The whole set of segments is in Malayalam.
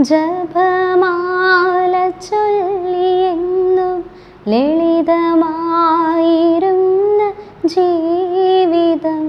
ജപമാല ചൊല്ലിയെന്നും ലളിതമായിരുന്ന ജീവിതം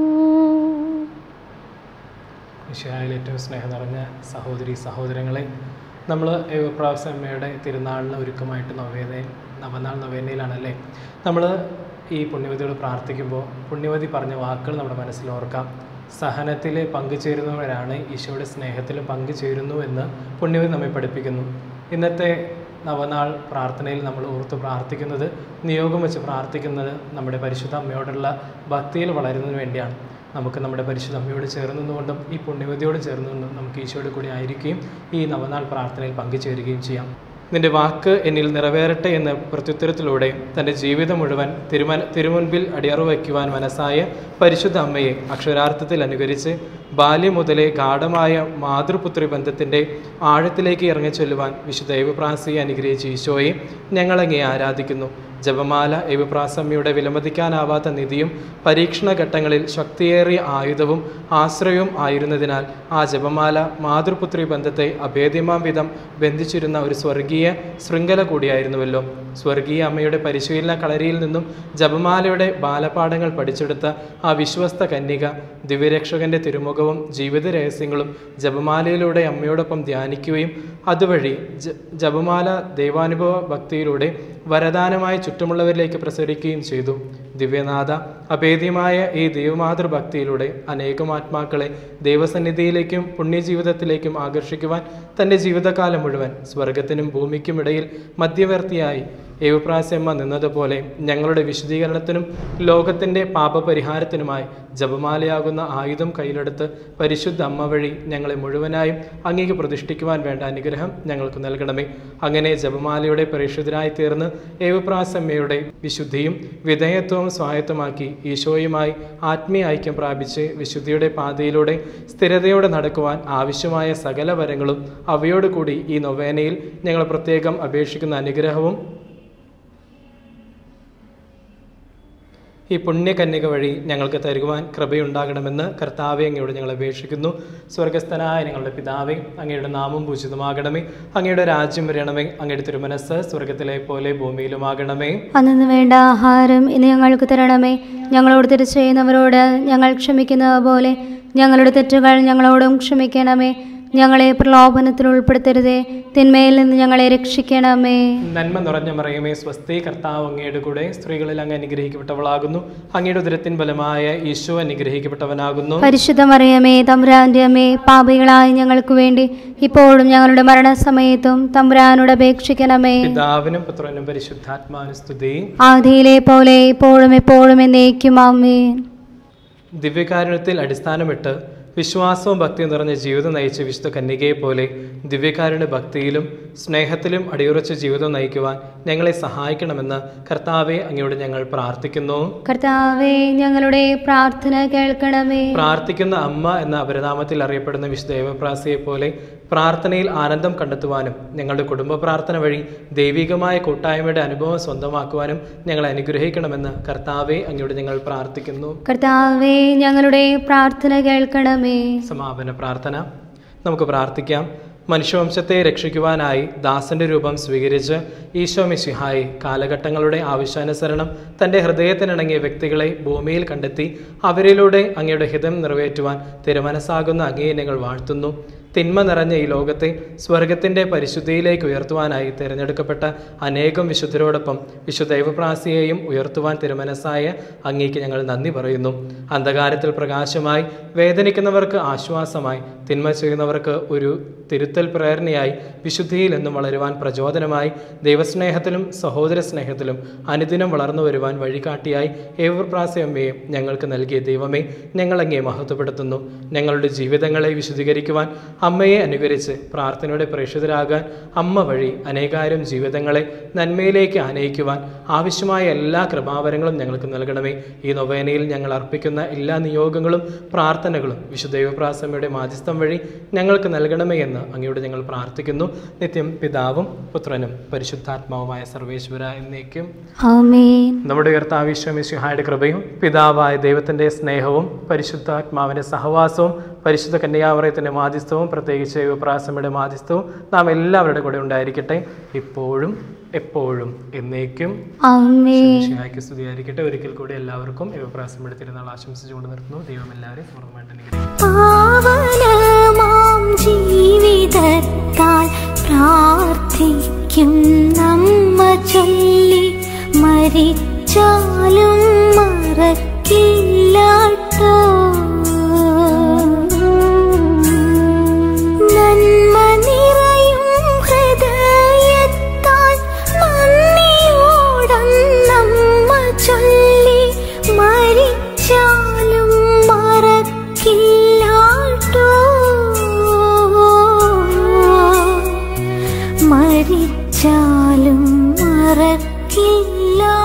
വിഷയായിൽ ഏറ്റവും സ്നേഹം നിറഞ്ഞ സഹോദരി സഹോദരങ്ങളെ നമ്മൾ പ്രാവസമ്മയുടെ തിരുനാളിന് ഒരുക്കമായിട്ട് നവേദ നവനാൾ നവേദനയിലാണല്ലേ നമ്മൾ ഈ പുണ്യവതിയോട് പ്രാർത്ഥിക്കുമ്പോൾ പുണ്യവതി പറഞ്ഞ വാക്കുകൾ നമ്മുടെ മനസ്സിൽ ഓർക്കാം സഹനത്തിൽ പങ്കുചേരുന്നവരാണ് ഈശോയുടെ സ്നേഹത്തിലും പങ്കുചേരുന്നു എന്ന് പുണ്യവതി നമ്മെ പഠിപ്പിക്കുന്നു ഇന്നത്തെ നവനാൾ പ്രാർത്ഥനയിൽ നമ്മൾ ഓർത്ത് പ്രാർത്ഥിക്കുന്നത് നിയോഗം വെച്ച് പ്രാർത്ഥിക്കുന്നത് നമ്മുടെ പരിശുദ്ധ അമ്മയോടുള്ള ഭക്തിയിൽ വളരുന്നതിന് വേണ്ടിയാണ് നമുക്ക് നമ്മുടെ പരിശുദ്ധ അമ്മയോട് ചേർന്നുകൊണ്ടും ഈ പുണ്യവതിയോട് ചേർന്നുകൊണ്ടും നമുക്ക് ഈശോയുടെ കൂടി ആയിരിക്കുകയും ഈ നവനാൾ പ്രാർത്ഥനയിൽ പങ്കുചേരുകയും ചെയ്യാം നിന്റെ വാക്ക് എന്നിൽ നിറവേറട്ടെ എന്ന പ്രത്യുത്തരത്തിലൂടെ തൻ്റെ ജീവിതം മുഴുവൻ തിരുമന തിരുമുൻപിൽ അടിയറു വയ്ക്കുവാൻ മനസ്സായ പരിശുദ്ധ അമ്മയെ അക്ഷരാർത്ഥത്തിൽ അനുകരിച്ച് ബാല്യം മുതലേ ഗാഠമായ മാതൃപുത്രി ബന്ധത്തിൻ്റെ ആഴത്തിലേക്ക് ഇറങ്ങിച്ചൊല്ലുവാൻ വിശുദ്ധ ദൈവപ്രാസിയെ അനുഗ്രഹിച്ച ഈശോയെ ഞങ്ങളങ്ങേ ആരാധിക്കുന്നു ജപമാല എവിപ്രാസമ്മയുടെ വിലമതിക്കാനാവാത്ത നിധിയും പരീക്ഷണ ഘട്ടങ്ങളിൽ ശക്തിയേറിയ ആയുധവും ആശ്രയവും ആയിരുന്നതിനാൽ ആ ജപമാല മാതൃപുത്രി ബന്ധത്തെ അഭേദ്യമാം വിധം ബന്ധിച്ചിരുന്ന ഒരു സ്വർഗീയ ശൃംഖല കൂടിയായിരുന്നുവല്ലോ സ്വർഗീയ അമ്മയുടെ പരിശീലന കളരിയിൽ നിന്നും ജപമാലയുടെ ബാലപാഠങ്ങൾ പഠിച്ചെടുത്ത ആ വിശ്വസ്ത കന്യക ദിവ്യരക്ഷകന്റെ തിരുമുഖവും ജീവിത രഹസ്യങ്ങളും ജപമാലയിലൂടെ അമ്മയോടൊപ്പം ധ്യാനിക്കുകയും അതുവഴി ജ ജപമാല ദൈവാനുഭവ ഭക്തിയിലൂടെ വരദാനമായി ചുറ്റുമുള്ളവരിലേക്ക് പ്രസരിക്കുകയും ചെയ്തു ദിവ്യനാഥ അഭേദ്യമായ ഈ ദൈവമാതൃഭക്തിയിലൂടെ അനേകം ആത്മാക്കളെ ദൈവസന്നിധിയിലേക്കും പുണ്യജീവിതത്തിലേക്കും ആകർഷിക്കുവാൻ തൻ്റെ ജീവിതകാലം മുഴുവൻ സ്വർഗത്തിനും ഭൂമിക്കും ഇടയിൽ മധ്യവർത്തിയായി ഏവപ്രാസ്യമ്മ നിന്നതുപോലെ ഞങ്ങളുടെ വിശദീകരണത്തിനും ലോകത്തിൻ്റെ പാപപരിഹാരത്തിനുമായി ജപമാലയാകുന്ന ആയുധം കയ്യിലെടുത്ത് പരിശുദ്ധ അമ്മ വഴി ഞങ്ങളെ മുഴുവനായും അങ്ങേക്ക് പ്രതിഷ്ഠിക്കുവാൻ വേണ്ട അനുഗ്രഹം ഞങ്ങൾക്ക് നൽകണമേ അങ്ങനെ ജപമാലയുടെ പരിശുദ്ധരായി തീർന്ന് ഏവപ്രാസമ്മയുടെ വിശുദ്ധിയും വിധേയത്വവും സ്വായത്തമാക്കി ഈശോയുമായി ആത്മീയ ഐക്യം പ്രാപിച്ച് വിശുദ്ധിയുടെ പാതയിലൂടെ സ്ഥിരതയോടെ നടക്കുവാൻ ആവശ്യമായ സകല വരങ്ങളും അവയോട് കൂടി ഈ നൊവേനയിൽ ഞങ്ങൾ പ്രത്യേകം അപേക്ഷിക്കുന്ന അനുഗ്രഹവും ഈ പുണ്യകന്യക വഴി ഞങ്ങൾക്ക് തരുവാൻ കൃപയുണ്ടാകണമെന്ന് കർത്താവെ അങ്ങയോട് ഞങ്ങൾ അപേക്ഷിക്കുന്നു സ്വർഗസ്ഥനായ ഞങ്ങളുടെ പിതാവേ അങ്ങയുടെ നാമം പൂജിതമാകണമേ അങ്ങയുടെ രാജ്യം വരണമേ അങ്ങയുടെ തിരുമനസ് സ്വർഗത്തിലെ പോലെ ഭൂമിയിലുമാകണമേ അന്നു വേണ്ട ആഹാരം ഇന്ന് ഞങ്ങൾക്ക് തരണമേ ഞങ്ങളോട് തെറ്റ് ചെയ്യുന്നവരോട് ഞങ്ങൾ ക്ഷമിക്കുന്നത് പോലെ ഞങ്ങളുടെ തെറ്റുകൾ ഞങ്ങളോടും ക്ഷമിക്കണമേ ഞങ്ങളെ പ്രലോഭനത്തിൽ ഉൾപ്പെടുത്തരുതേ തിന്മയിൽ നിന്ന് ഞങ്ങളെ രക്ഷിക്കണമേ നന്മ നിറഞ്ഞ മറിയമേ സ്വസ്തി കർത്താവ് അങ്ങയുടെ കൂടെ സ്ത്രീകളിൽ അങ്ങ് അനുഗ്രഹിക്കപ്പെട്ടവളാകുന്നു അങ്ങയുടെ ഉദരത്തിൻ ഫലമായ ഈശോ അനുഗ്രഹിക്കപ്പെട്ടവനാകുന്നു പരിശുദ്ധ മറിയമേ തമ്പുരാന്റെ അമ്മേ പാപികളായ ഞങ്ങൾക്ക് വേണ്ടി ഇപ്പോഴും ഞങ്ങളുടെ മരണസമയത്തും തമ്പുരാനോട് അപേക്ഷിക്കണമേ പിതാവിനും പുത്രനും പരിശുദ്ധാത്മാവിനും സ്തുതി ആദിയിലെ പോലെ ഇപ്പോഴും എപ്പോഴും എന്നേക്കും ആമേൻ ദിവ്യകാരുണ്യത്തിൽ അടിസ്ഥാനമിട്ട് വിശ്വാസവും ഭക്തിയും നിറഞ്ഞ ജീവിതം നയിച്ച വിശുദ്ധ കന്യകയെ പോലെ ദിവ്യകാരുണ്യ ഭക്തിയിലും സ്നേഹത്തിലും അടിയുറച്ച ജീവിതം നയിക്കുവാൻ ഞങ്ങളെ സഹായിക്കണമെന്ന് കർത്താവെ അങ്ങയോട് ഞങ്ങൾ പ്രാർത്ഥിക്കുന്നു കർത്താവേ ഞങ്ങളുടെ പ്രാർത്ഥന കേൾക്കണമേ പ്രാർത്ഥിക്കുന്ന അമ്മ എന്ന അപരനാമത്തിൽ അറിയപ്പെടുന്ന വിശുദ്ധ ദേവപ്രാസിയെ പോലെ പ്രാർത്ഥനയിൽ ആനന്ദം കണ്ടെത്തുവാനും ഞങ്ങളുടെ കുടുംബ പ്രാർത്ഥന വഴി ദൈവികമായ കൂട്ടായ്മയുടെ അനുഭവം സ്വന്തമാക്കുവാനും ഞങ്ങളെ അനുഗ്രഹിക്കണമെന്ന് കർത്താവെ അങ്ങയോട് ഞങ്ങൾ പ്രാർത്ഥിക്കുന്നു കർത്താവേ ഞങ്ങളുടെ പ്രാർത്ഥന കേൾക്കണമേ സമാപന പ്രാർത്ഥന നമുക്ക് പ്രാർത്ഥിക്കാം മനുഷ്യവംശത്തെ രക്ഷിക്കുവാനായി ദാസന്റെ രൂപം സ്വീകരിച്ച് ഈശോ മിശിഹായി കാലഘട്ടങ്ങളുടെ ആവശ്യാനുസരണം തൻ്റെ ഹൃദയത്തിനിണങ്ങിയ വ്യക്തികളെ ഭൂമിയിൽ കണ്ടെത്തി അവരിലൂടെ അങ്ങയുടെ ഹിതം നിറവേറ്റുവാൻ തിരുമനസ്സാകുന്ന അങ്ങയെ ഞങ്ങൾ വാഴ്ത്തുന്നു തിന്മ നിറഞ്ഞ ഈ ലോകത്തെ സ്വർഗത്തിൻ്റെ പരിശുദ്ധിയിലേക്ക് ഉയർത്തുവാനായി തിരഞ്ഞെടുക്കപ്പെട്ട അനേകം വിശുദ്ധരോടൊപ്പം വിശുദ്ധ ദൈവപ്രാസിയെയും ഉയർത്തുവാൻ തിരുമനസ്സായ അങ്ങേക്ക് ഞങ്ങൾ നന്ദി പറയുന്നു അന്ധകാരത്തിൽ പ്രകാശമായി വേദനിക്കുന്നവർക്ക് ആശ്വാസമായി തിന്മ ചെയ്യുന്നവർക്ക് ഒരു തിരുത്തൽ പ്രേരണയായി വിശുദ്ധിയിൽ എന്നും വളരുവാൻ പ്രചോദനമായി ദൈവസ്നേഹത്തിലും സഹോദര സ്നേഹത്തിലും അനുദിനം വളർന്നു വരുവാൻ വഴികാട്ടിയായി ഏവർപ്രാസയമ്മയെ ഞങ്ങൾക്ക് നൽകിയ ദൈവമേ ഞങ്ങളങ്ങേ മഹത്വപ്പെടുത്തുന്നു ഞങ്ങളുടെ ജീവിതങ്ങളെ വിശുദ്ധീകരിക്കുവാൻ അമ്മയെ അനുകരിച്ച് പ്രാർത്ഥനയുടെ പ്രേക്ഷിതരാകാൻ അമ്മ വഴി അനേകായിരം ജീവിതങ്ങളെ നന്മയിലേക്ക് ആനയിക്കുവാൻ ആവശ്യമായ എല്ലാ കൃപാവരങ്ങളും ഞങ്ങൾക്ക് നൽകണമേ ഈ നൊവേനയിൽ ഞങ്ങൾ അർപ്പിക്കുന്ന എല്ലാ നിയോഗങ്ങളും പ്രാർത്ഥനകളും വിശുദ്ധ ദൈവപ്രാസമ്മയുടെ മാധ്യസ്ഥം വഴി ഞങ്ങൾക്ക് നൽകണമേ എന്ന് അങ്ങയോട് ഞങ്ങൾ പ്രാർത്ഥിക്കുന്നു നിത്യം പിതാവും പുത്രനും പരിശുദ്ധാത്മാവുമായ സർവേശ്വര എന്നേക്കും ആമേൻ നമ്മുടെ കർത്താവിശ്വമിശുഹായുടെ കൃപയും പിതാവായ ദൈവത്തിൻ്റെ സ്നേഹവും പരിശുദ്ധാത്മാവിൻ്റെ സഹവാസവും പരിശുദ്ധ കന്യാമറയത്തിൻ്റെ മാധ്യസ്ഥവും പ്രത്യേകിച്ച് യുവപ്രാസമ്മയുടെ മാധ്യസ്ഥവും നാം എല്ലാവരുടെ കൂടെ ഉണ്ടായിരിക്കട്ടെ ഇപ്പോഴും എപ്പോഴും എന്നേക്കും അമ്മേ ശിഹായ്ക്ക് സ്തുതിയായിരിക്കട്ടെ ഒരിക്കൽ കൂടി എല്ലാവർക്കും യുവപ്രാസമ്മയുടെ തിരുനാൾ ആശംസിച്ചുകൊണ്ട് നിർത്തുന്നു ദൈവം എല്ലാവരെയും സമൃദ്ധമായിട്ട് അനുഗ്രഹിക്കട്ടെ. പാവനമാം ജീവിതത്താൽ പ്രാർത്ഥിക്കും നമ്മ ചൊല്ലി മരിച്ചാലും മറക്കില്ലാട്ടോ നന്മ നിറയും ഹൃദയത്താൽ നന്ദിയോടന്നമ്മ ചൊല്ലി മരിച്ചാലും മറക്കില്ലാട്ടോ മരിച്ചാലും മറക്കില്ല